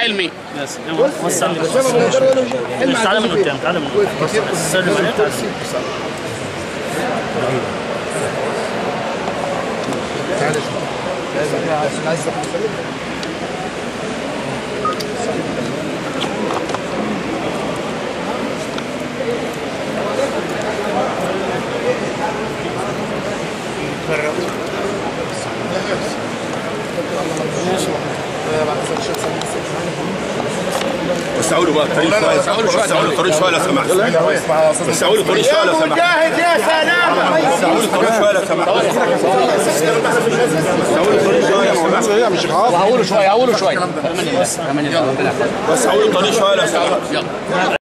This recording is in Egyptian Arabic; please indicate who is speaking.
Speaker 1: علمي
Speaker 2: بس وصل لي تعالى من قدام تعالى من قدام سلم عليه تعالى
Speaker 3: وسعوا له بقى الطريق شويه وسعوا له شويه وسعوا له الطريق شويه لو سمحت وسعوا له الطريق شويه لو سمحت
Speaker 1: مجاهد يا سلامة
Speaker 3: وسعوا له الطريق شويه لو سمحت وسعوا له الطريق شويه يا مولانا
Speaker 1: هقوله شوية هقوله شوية
Speaker 3: وسعوا له الطريق شويه لو سمحت